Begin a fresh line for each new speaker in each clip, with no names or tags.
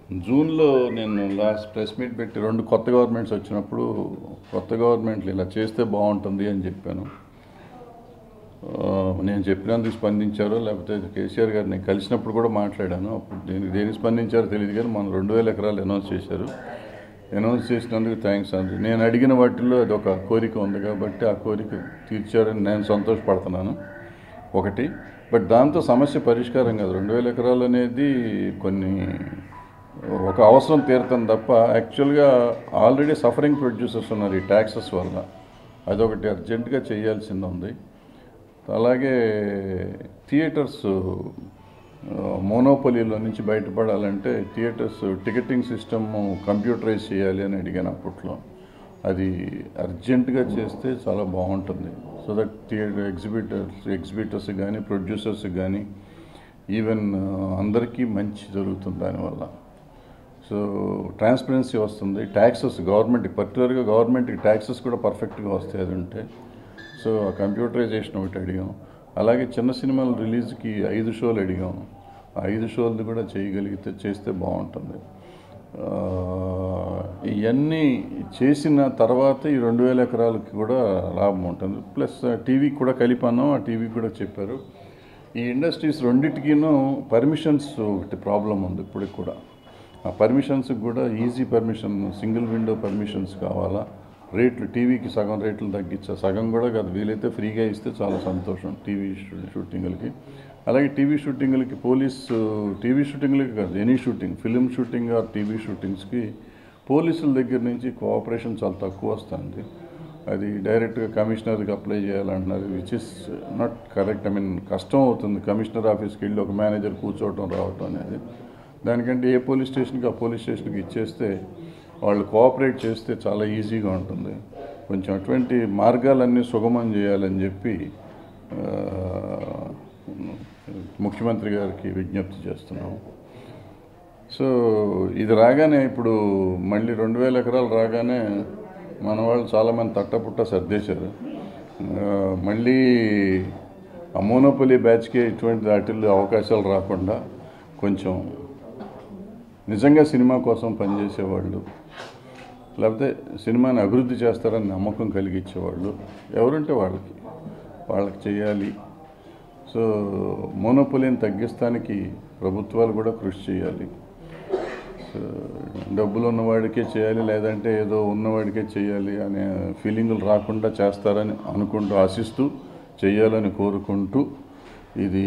జూన్లో నేను last press meet పెట్టి రెండు కొత్త గవర్నమెంట్స్ వచ్చినప్పుడు కొత్త గవర్నమెంట్లు ఇలా చేస్తే బాగుంటుంది అని చెప్పాను ఆ, నేను చెప్పినందుకు స్పందించారో లేకపోతే కేసీఆర్ గారిని కలిసినప్పుడు కూడా మాట్లాడాను అప్పుడు దేని దేనికి స్పందించారో తెలియదు కానీ మనం రెండు వేల ఎకరాలు అనౌన్స్ చేశారు అనౌన్స్ చేసినందుకు థ్యాంక్స్ అండి నేను అడిగిన వాటిల్లో అది ఒక కోరిక ఉంది కాబట్టి ఆ కోరిక తీర్చారని నేను సంతోషపడుతున్నాను ఒకటి బట్ దాంతో సమస్య పరిష్కారం కాదు రెండు వేల ఎకరాలు అనేది కొన్ని ఒక అవసరం తీరుతుంది తప్ప యాక్చువల్గా ఆల్రెడీ సఫరింగ్ ప్రొడ్యూసర్స్ ఉన్నారు ఈ ట్యాక్సెస్ వల్ల అదొకటి అర్జెంటుగా చేయాల్సింది ఉంది అలాగే థియేటర్స్ మోనోపలీలో నుంచి బయటపడాలంటే థియేటర్స్ టికెటింగ్ సిస్టమ్ కంప్యూటరైజ్ చేయాలి అని అడిగాను అప్పట్లో అది అర్జెంటుగా చేస్తే చాలా బాగుంటుంది so that theatre exhibitors exhibitors కానీ ప్రొడ్యూసర్స్ కానీ ఈవెన్ అందరికీ మంచి జరుగుతుంది దానివల్ల సో ట్రాన్స్పరెన్సీ వస్తుంది ట్యాక్సెస్ గవర్నమెంట్కి పర్టికులర్గా గవర్నమెంట్కి ట్యాక్సెస్ కూడా పర్ఫెక్ట్గా వస్తాయి అది ఉంటే సో ఆ కంప్యూటరైజేషన్ ఒకటి అడిగాం అలాగే చిన్న సినిమాల రిలీజ్కి ఐదు షోలు అడిగాం ఆ ఐదు షోలు కూడా చేయగలిగితే చేస్తే బాగుంటుంది ఆ, ఇవన్నీ చేసిన తర్వాత ఈ రెండు వేల ఎకరాలకి కూడా లాభం ఉంటుంది ప్లస్ టీవీకి కూడా కలిపాను ఆ టీవీకి కూడా చెప్పారు ఈ ఇండస్ట్రీస్ రెండింటికినూ పర్మిషన్స్ ఒకటి ప్రాబ్లం ఉంది ఇప్పటికి కూడా ఆ పర్మిషన్స్కి కూడా easy permission single window permissions కావాలా రేట్లు టీవీకి సగం రేట్లు తగ్గించా సగం కూడా కాదు వీలైతే ఫ్రీగా ఇస్తే చాలా సంతోషం టీవీ షూ- షూటింగులకి అలాగే టీవీ షూటింగులకి పోలీస్ టీవీ షూటింగులకి కాదు any shooting film shooting or TV షూటింగ్స్కి పోలీసుల దగ్గర నుంచి కోఆపరేషన్ చాలా తక్కువ వస్తుంది అది డైరెక్ట్గా కమిషనర్కి అప్లై చేయాలంటున్నారు which is not correct I mean కష్టం అవుతుంది కమిషనర్ ఆఫీస్కి వెళ్ళి ఒక మేనేజర్ కూర్చోవటం రావటం అనేది దానికంటే ఏ పోలీస్ స్టేషన్కి ఆ పోలీస్ స్టేషన్కి ఇచ్చేస్తే వాళ్ళు కోఆపరేట్ చేస్తే చాలా ఈజీగా ఉంటుంది కొంచెం అటువంటి మార్గాలన్నీ సుగమం చేయాలని చెప్పి ఆ, ముఖ్యమంత్రి గారికి విజ్ఞప్తి చేస్తున్నాం సో ఇది రాగానే ఇప్పుడు మళ్ళీ రెండు వేల ఎకరాలు రాగానే మన వాళ్ళు చాలామంది తట్టపుట్ట సర్దేశారు ఆ, మళ్ళీ ఆ మోనోపల్లి బ్యాచ్కి ఇటువంటి వాటిల్లో అవకాశాలు రాకుండా కొంచెం నిజంగా సినిమా కోసం పనిచేసేవాళ్ళు లేకపోతే సినిమాని అభివృద్ధి చేస్తారని నమ్మకం కలిగించేవాళ్ళు ఎవరుంటే వాళ్ళకి వాళ్ళకి చేయాలి సో మోనోపొలిని తగ్గిస్తానికి ప్రభుత్వాలు కూడా కృషి చేయాలి సో డబ్బులు ఉన్నవాడికే చేయాలి లేదంటే ఏదో ఉన్నవాడికే చేయాలి అనే ఫీలింగులు రాకుండా చేస్తారని అనుకుంటూ ఆశిస్తూ చేయాలని కోరుకుంటూ ఇది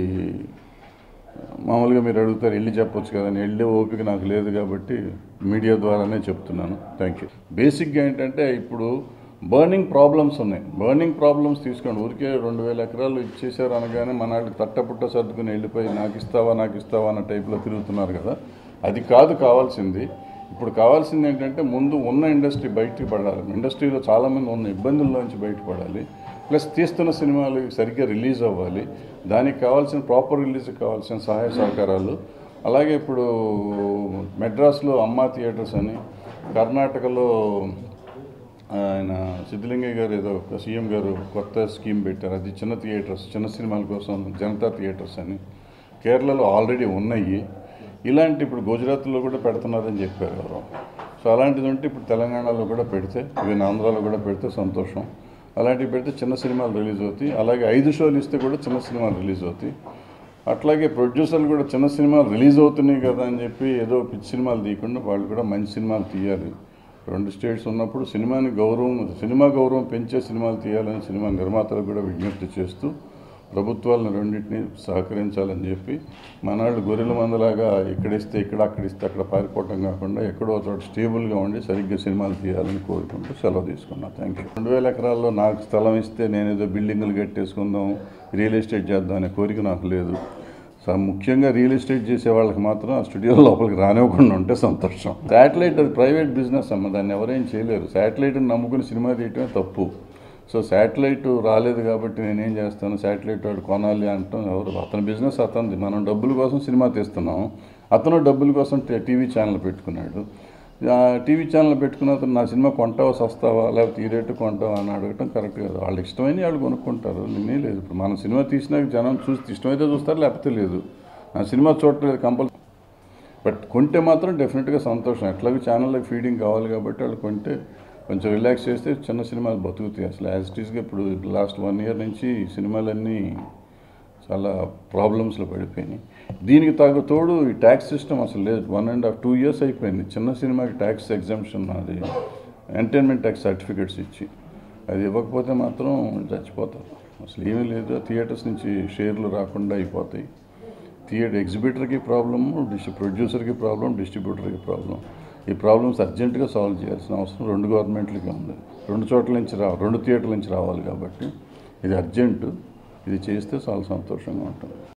మామూలుగా మీరు అడుగుతారు వెళ్ళి చెప్పొచ్చు కదని వెళ్ళే ఓపిక నాకు లేదు కాబట్టి మీడియా ద్వారానే చెప్తున్నాను థ్యాంక్ యూ బేసిక్గా ఏంటంటే ఇప్పుడు బర్నింగ్ ప్రాబ్లమ్స్ ఉన్నాయి బర్నింగ్ ప్రాబ్లమ్స్ తీసుకోండి ఊరికే రెండు వేల ఎకరాలు ఇచ్చేసారు అనగానే మన వాళ్ళు తట్టపుట్ట సర్దుకుని వెళ్ళిపోయి నాకు ఇస్తావా నాకు ఇస్తావా అన్న టైప్లో తిరుగుతున్నారు కదా అది కాదు కావాల్సింది ఇప్పుడు కావాల్సింది ఏంటంటే ముందు ఉన్న ఇండస్ట్రీ బయటికి పడాలి ఇండస్ట్రీలో చాలామంది ఉన్న ఇబ్బందుల్లోంచి బయటపడాలి ప్లస్ తీస్తున్న సినిమాలు సరిగ్గా రిలీజ్ అవ్వాలి దానికి కావాల్సిన ప్రాపర్ రిలీజ్కి కావాల్సిన సహాయ సహకారాలు అలాగే ఇప్పుడు మెడ్రాస్లో అమ్మా థియేటర్స్ అని కర్ణాటకలో ఆయన సిద్ధలింగయ్య గారు ఏదో ఒక సీఎం గారు కొత్త స్కీమ్ పెట్టారు అది చిన్న థియేటర్స్ చిన్న సినిమాల కోసం జనతా థియేటర్స్ అని కేరళలో ఆల్రెడీ ఉన్నాయి ఇలాంటి ఇప్పుడు గుజరాత్లో కూడా పెడుతున్నారని చెప్పారు ఎవరో సో అలాంటిది ఉంటే ఇప్పుడు తెలంగాణలో కూడా పెడితే ఈవెన్ ఆంధ్రాలో కూడా పెడితే సంతోషం అలాంటివి పెడితే చిన్న సినిమాలు రిలీజ్ అవుతాయి అలాగే ఐదు షోలు ఇస్తే కూడా చిన్న సినిమాలు రిలీజ్ అవుతాయి అట్లాగే ప్రొడ్యూసర్లు కూడా చిన్న సినిమాలు రిలీజ్ అవుతున్నాయి కదా అని చెప్పి ఏదో పిచ్చి సినిమాలు తీయకుండా వాళ్ళు కూడా మంచి సినిమాలు తీయాలి రెండు స్టేట్స్ ఉన్నప్పుడు సినిమాని గౌరవం సినిమా గౌరవం పెంచే సినిమాలు తీయాలని సినిమా నిర్మాతలకు కూడా విజ్ఞప్తి చేస్తూ ప్రభుత్వాలను రెండింటినీ సహకరించాలని చెప్పి మనాళ్ళు గొర్రెల మందలాగా ఇక్కడిస్తే ఇక్కడ అక్కడిస్తే అక్కడ పారిపోవటం కాకుండా ఎక్కడో ఒక చోట స్టేబుల్గా ఉండి సరిగ్గా సినిమాలు తీయాలని కోరుకుంటూ సెలవు తీసుకున్నా థ్యాంక్ యూ రెండు వేల ఎకరాల్లో నాకు స్థలం ఇస్తే నేను ఏదో బిల్డింగులు కట్టేసుకుందాం రియల్ ఎస్టేట్ చేద్దాం అనే కోరిక నాకు లేదు సో ముఖ్యంగా రియల్ ఎస్టేట్ చేసే వాళ్ళకి మాత్రం ఆ స్టూడియో లోపలికి రానివ్వకుండా ఉంటే సంతోషం శాటిలైట్ అది ప్రైవేట్ బిజినెస్ అమ్మ దాన్ని ఎవరేం చేయలేరు శాటిలైట్ని నమ్ముకుని సినిమా తీయటమే తప్పు సో శాటిలైట్ రాలేదు కాబట్టి నేనేం చేస్తాను శాటిలైట్ వాడు కొనాలి అంటాం ఎవరు అతని బిజినెస్ అతనిది మనం డబ్బుల కోసం సినిమా తీస్తున్నాం అతను డబ్బుల కోసం టీ- టీవీ ఛానల్ పెట్టుకున్నాడు ఆ టీవీ ఛానల్ పెట్టుకున్న అతను నా సినిమా కొంటావా సస్తావా లేకపోతే ఈ రేటు కొంటావా అని అడగటం కరెక్ట్ కాదు వాళ్ళు ఇష్టమైన వాళ్ళు కొనుక్కుంటారు నేనే లేదు ఇప్పుడు మన సినిమా తీసినాక జనం చూసి ఇష్టమైతే చూస్తారు లేకపోతే లేదు నా సినిమా చూడలేదు కంపల్ బట్ కొంటే మాత్రం డెఫినెట్గా సంతోషం ఎట్లాగో ఛానల్కి ఫీడింగ్ కావాలి కాబట్టి వాళ్ళు కొంటే కొంచెం రిలాక్స్ చేస్తే చిన్న సినిమాలు బతుకుతాయి అసలు యాజ్ ఇట్ ఈస్గా ఇప్పుడు లాస్ట్ వన్ ఇయర్ నుంచి సినిమాలన్నీ చాలా ప్రాబ్లమ్స్లో పడిపోయినాయి దీనికి తగ్గ తోడు ఈ ట్యాక్స్ సిస్టమ్ అసలు లేదు one and half two years అయిపోయింది చిన్న సినిమాకి ట్యాక్స్ ఎగ్జామ్షన్ అది ఎంటర్టైన్మెంట్ ట్యాక్స్ సర్టిఫికేట్స్ ఇచ్చి అది ఇవ్వకపోతే మాత్రం చచ్చిపోతారు అసలు ఏమీ లేదు థియేటర్స్ నుంచి షేర్లు రాకుండా అయిపోతాయి థియేటర్ ఎగ్జిబిటర్కి ప్రాబ్లము డిస్ట్రి ప్రొడ్యూసర్కి ప్రాబ్లం డిస్ట్రిబ్యూటర్కి ప్రాబ్లం ఈ ప్రాబ్లమ్స్ అర్జెంటుగా సాల్వ్ చేయాల్సిన అవసరం రెండు గవర్నమెంట్లకి ఉంది రెండు చోట్ల నుంచి రా రెండు థియేటర్ల నుంచి రావాలి కాబట్టి ఇది అర్జెంటు ఇది చేస్తే చాలా సంతోషంగా ఉంటుంది